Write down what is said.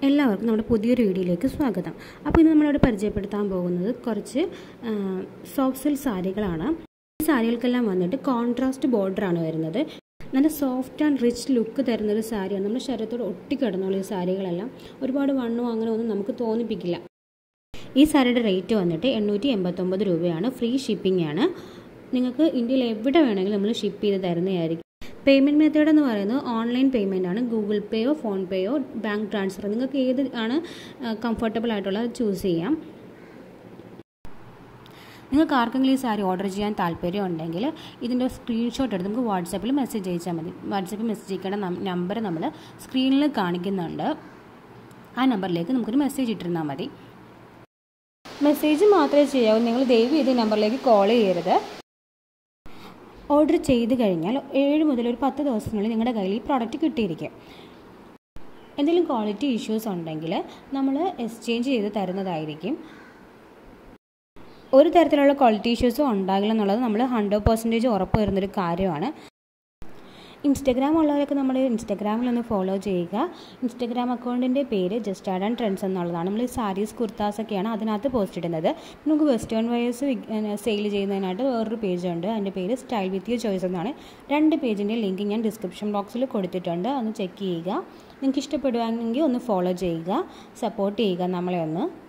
എല്ലാവർക്കും നമ്മുടെ പുതിയൊരു വീഡിയോയിലേക്ക് സ്വാഗതം അപ്പോൾ ഇന്ന് നമ്മളിവിടെ പരിചയപ്പെടുത്താൻ പോകുന്നത് കുറച്ച് സോഫ്റ്റ് സിൽക്ക് സാരികളാണ് ഈ സാരികൾക്കെല്ലാം വന്നിട്ട് കോൺട്രാസ്റ്റ് ബോർഡറാണ് വരുന്നത് നല്ല സോഫ്റ്റ് ആൻഡ് റിച്ച് ലുക്ക് തരുന്നൊരു സാരിയാണ് നമ്മുടെ ശരീരത്തോട് ഒട്ടിക്കിടന്നുള്ള ഈ സാരികളെല്ലാം ഒരുപാട് വണ്ണോ അങ്ങനെ ഒന്നും നമുക്ക് തോന്നിപ്പിക്കില്ല ഈ സാരിയുടെ റേറ്റ് വന്നിട്ട് എണ്ണൂറ്റി എൺപത്തൊമ്പത് രൂപയാണ് ഫ്രീ ഷിപ്പിംഗ് ആണ് നിങ്ങൾക്ക് ഇന്ത്യയിൽ എവിടെ വേണമെങ്കിലും നമ്മൾ ഷിപ്പ് ചെയ്ത് തരുന്നതായിരിക്കും പേയ്മെൻറ്റ് മെത്തേഡ് എന്ന് പറയുന്നത് ഓൺലൈൻ പേയ്മെൻ്റ് ആണ് ഗൂഗിൾ പേയോ ഫോൺ പേയോ ബാങ്ക് ട്രാൻസ്ഫർ നിങ്ങൾക്ക് ഏത് ആണ് കംഫർട്ടബിൾ ആയിട്ടുള്ളത് ചൂസ് ചെയ്യാം നിങ്ങൾക്ക് ആർക്കെങ്കിലും ഈ സാരി ഓർഡർ ചെയ്യാൻ താല്പര്യം ഉണ്ടെങ്കിൽ ഇതിൻ്റെ സ്ക്രീൻഷോട്ട് എടുത്ത് നമുക്ക് വാട്സാപ്പിൽ മെസ്സേജ് അയച്ചാൽ മതി വാട്സാപ്പിൽ മെസ്സേജ് അയക്കേണ്ട നമ്പർ നമ്മൾ സ്ക്രീനിൽ കാണിക്കുന്നുണ്ട് ആ നമ്പറിലേക്ക് നമുക്കൊരു മെസ്സേജ് ഇട്ടിരുന്നാൽ മതി മെസ്സേജ് മാത്രമേ ചെയ്യാവൂ നിങ്ങൾ ദയവ് ചെയ്ത് നമ്പറിലേക്ക് കോൾ ചെയ്യരുത് ഓർഡർ ചെയ്ത് കഴിഞ്ഞാൽ ഏഴ് മുതൽ ഒരു പത്ത് ദിവസത്തിനുള്ളിൽ നിങ്ങളുടെ കയ്യിൽ ഈ പ്രോഡക്റ്റ് കിട്ടിയിരിക്കും എന്തെങ്കിലും ക്വാളിറ്റി ഇഷ്യൂസ് ഉണ്ടെങ്കിൽ നമ്മൾ എക്സ്ചേഞ്ച് ചെയ്ത് തരുന്നതായിരിക്കും ഒരു തരത്തിലുള്ള ക്വാളിറ്റി ഇഷ്യൂസും ഉണ്ടാകില്ല എന്നുള്ളത് നമ്മൾ ഹൺഡ്രഡ് പെർസെൻറ്റേജ് ഉറപ്പ് വരുന്നൊരു കാര്യമാണ് ഇൻസ്റ്റഗ്രാം ഉള്ളവരൊക്കെ നമ്മൾ ഇൻസ്റ്റഗ്രാമിൽ ഒന്ന് ഫോളോ ചെയ്യുക ഇൻസ്റ്റഗ്രാം അക്കൗണ്ടിൻ്റെ പേര് ജസ്റ്റ് ആഡ് ആൻഡ് ട്രെൻഡ്സ് എന്നുള്ളതാണ് നമ്മൾ സാരീസ് കുർത്താസ് ഒക്കെയാണ് അതിനകത്ത് പോസ്റ്റ് ഇടുന്നത് നമുക്ക് വെസ്റ്റേൺ വയേഴ്സ് സെയിൽ ചെയ്യുന്നതിനായിട്ട് വേറൊരു പേജുണ്ട് അതിൻ്റെ പേര് സ്റ്റൈൽ വിത്ത് യു ചോയ്സ് എന്നാണ് രണ്ട് പേജിൻ്റെ ലിങ്ക് ഞാൻ ഡിസ്ക്രിപ്ഷൻ ബോക്സിൽ കൊടുത്തിട്ടുണ്ട് ഒന്ന് ചെക്ക് ചെയ്യുക നിങ്ങൾക്ക് ഇഷ്ടപ്പെടുവാണെങ്കിൽ ഒന്ന് ഫോളോ ചെയ്യുക സപ്പോർട്ട് ചെയ്യുക നമ്മളെ ഒന്ന്